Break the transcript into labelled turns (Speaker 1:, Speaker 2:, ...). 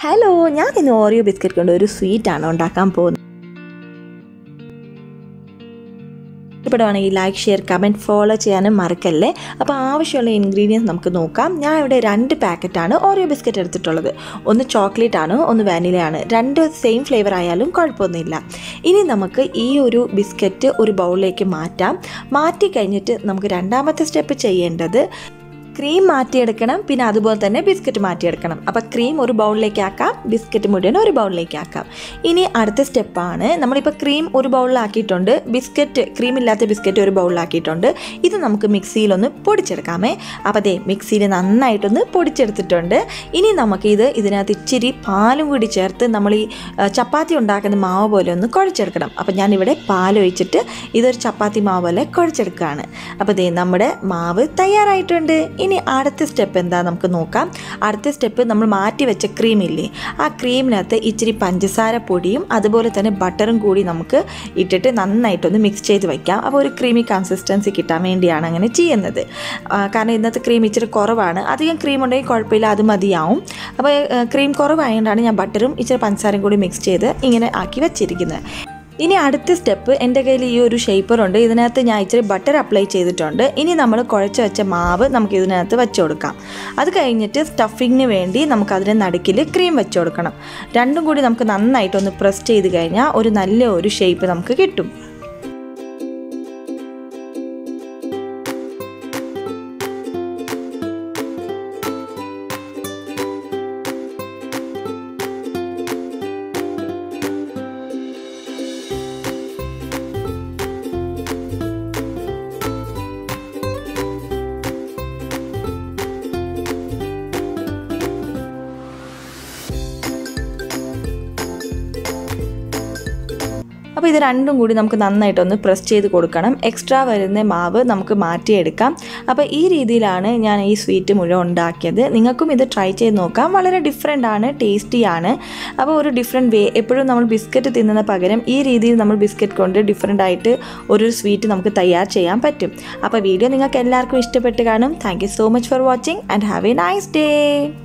Speaker 1: hello ഞാൻ ഇന്ന് Oreo biscuit കൊണ്ട് ഒരു സ്വീറ്റാണ് ഉണ്ടാക്കാൻ പോകുന്നത് ഇഷ്ടപ്പെടുവാണെങ്കിൽ ലൈക്ക് ഷെയർ കമൻറ്റ് ഫോളോ ചെയ്യാനും മറക്കല്ലേ അപ്പോൾ ആവശ്യമുള്ള ഇൻഗ്രീഡിയൻസ് നമുക്ക് നോക്കാം ഞാൻ ഇവിടെ രണ്ട് പാക്കറ്റാണ് ഓറിയോ ബിസ്ക്കറ്റ് എടുത്തിട്ടുള്ളത് ഒന്ന് ചോക്ലേറ്റ് ആണ് ഒന്ന് വാനിലയാണ് രണ്ട് സെയിം ഫ്ലേവർ ആയാലും കുഴപ്പമൊന്നുമില്ല ഇനി നമുക്ക് ഈ ഒരു ബിസ്ക്കറ്റ് ഒരു ബൗളിലേക്ക് മാറ്റാം മാറ്റി കഴിഞ്ഞിട്ട് നമുക്ക് രണ്ടാമത്തെ സ്റ്റെപ്പ് ചെയ്യേണ്ടത് ക്രീം മാറ്റിയെടുക്കണം പിന്നെ അതുപോലെ തന്നെ ബിസ്ക്കറ്റ് മാറ്റിയെടുക്കണം അപ്പോൾ ക്രീം ഒരു ബൗളിലേക്ക് ആക്കാം ബിസ്ക്കറ്റ് മുഴുവൻ ഒരു ബൗളിലേക്ക് ആക്കാം ഇനി അടുത്ത സ്റ്റെപ്പാണ് നമ്മളിപ്പോൾ ക്രീം ഒരു ബൗളിലാക്കിയിട്ടുണ്ട് ബിസ്ക്കറ്റ് ക്രീം ഇല്ലാത്ത ബിസ്ക്കറ്റ് ഒരു ബൗളിലാക്കിയിട്ടുണ്ട് ഇത് നമുക്ക് മിക്സിയിലൊന്ന് പൊടിച്ചെടുക്കാമേ അപ്പോൾ അതെ മിക്സിയിൽ നന്നായിട്ടൊന്ന് പൊടിച്ചെടുത്തിട്ടുണ്ട് ഇനി നമുക്കിത് ഇതിനകത്ത് ഇച്ചിരി പാലും കൂടി ചേർത്ത് നമ്മൾ ഈ ആ, ചപ്പാത്തി ഉണ്ടാക്കുന്ന മാവ് പോലെ ഒന്ന് കുഴച്ചെടുക്കണം അപ്പോൾ ഞാനിവിടെ പാലൊഴിച്ചിട്ട് ഇതൊരു ചപ്പാത്തി മാവ് പോലെ കുഴച്ചെടുക്കുകയാണ് അപ്പോൾ ദേ നമ്മുടെ മാവ് തയ്യാറായിട്ടുണ്ട് ഇനി അടുത്ത സ്റ്റെപ്പ് എന്താ നമുക്ക് നോക്കാം അടുത്ത സ്റ്റെപ്പ് നമ്മൾ മാറ്റി വെച്ച ക്രീം ഇല്ലേ ആ ക്രീമിനകത്ത് ഇച്ചിരി പഞ്ചസാര പൊടിയും അതുപോലെ തന്നെ ബട്ടറും കൂടി നമുക്ക് ഇട്ടിട്ട് നന്നായിട്ടൊന്ന് മിക്സ് ചെയ്ത് വയ്ക്കാം അപ്പോൾ ഒരു ക്രീമി കൺസിസ്റ്റൻസി കിട്ടാൻ വേണ്ടിയാണ് അങ്ങനെ ചെയ്യുന്നത് ആ, കാരണം ഇന്നത്തെ ക്രീം ഇച്ചിരി കുറവാണ് അധികം ക്രീം ഉണ്ടെങ്കിൽ കുഴപ്പമില്ല അത് മതിയാവും അപ്പോൾ ക്രീം കുറവായതുകൊണ്ടാണ് ഞാൻ ബട്ടറും ഇച്ചിരി പഞ്ചസാരയും കൂടി മിക്സ് ചെയ്ത് ഇങ്ങനെ ആക്കി വെച്ചിരിക്കുന്നത് ഇനി അടുത്ത സ്റ്റെപ്പ് എൻ്റെ കയ്യിൽ ഈ ഒരു ഷേപ്പറുണ്ട് ഇതിനകത്ത് ഞാൻ ഇച്ചിരി ബട്ടർ അപ്ലൈ ചെയ്തിട്ടുണ്ട് ഇനി നമ്മൾ കുഴച്ച് വെച്ച മാവ് നമുക്ക് ഇതിനകത്ത് വെച്ച് കൊടുക്കാം അത് കഴിഞ്ഞിട്ട് സ്റ്റഫിങ്ങിന് വേണ്ടി നമുക്ക് അതിൻ്റെ നടുക്കിൽ ക്രീം വെച്ച് കൊടുക്കണം രണ്ടും കൂടി നമുക്ക് നന്നായിട്ടൊന്ന് പ്രസ് ചെയ്ത് കഴിഞ്ഞാൽ ഒരു നല്ല ഒരു ഷേപ്പ് നമുക്ക് കിട്ടും അപ്പോൾ ഇത് രണ്ടും കൂടി നമുക്ക് നന്നായിട്ടൊന്ന് പ്രസ് ചെയ്ത് കൊടുക്കണം എക്സ്ട്രാ വരുന്ന മാവ് നമുക്ക് മാറ്റിയെടുക്കാം അപ്പോൾ ഈ രീതിയിലാണ് ഞാൻ ഈ സ്വീറ്റ് മുഴുവൻ ഉണ്ടാക്കിയത് നിങ്ങൾക്കും ഇത് ട്രൈ ചെയ്ത് നോക്കാം വളരെ ഡിഫറെൻ്റ് ആണ് ടേസ്റ്റിയാണ് അപ്പോൾ ഒരു ഡിഫറെൻറ്റ് വേ എപ്പോഴും നമ്മൾ ബിസ്ക്കറ്റ് തിന്നുന്ന പകരം ഈ രീതിയിൽ നമ്മൾ ബിസ്ക്കറ്റ് കൊണ്ട് ഡിഫറെൻ്റ് ആയിട്ട് ഒരു സ്വീറ്റ് നമുക്ക് തയ്യാർ ചെയ്യാൻ പറ്റും അപ്പോൾ വീഡിയോ നിങ്ങൾക്ക് എല്ലാവർക്കും ഇഷ്ടപ്പെട്ട് കാണും thank you so much for watching and have a nice day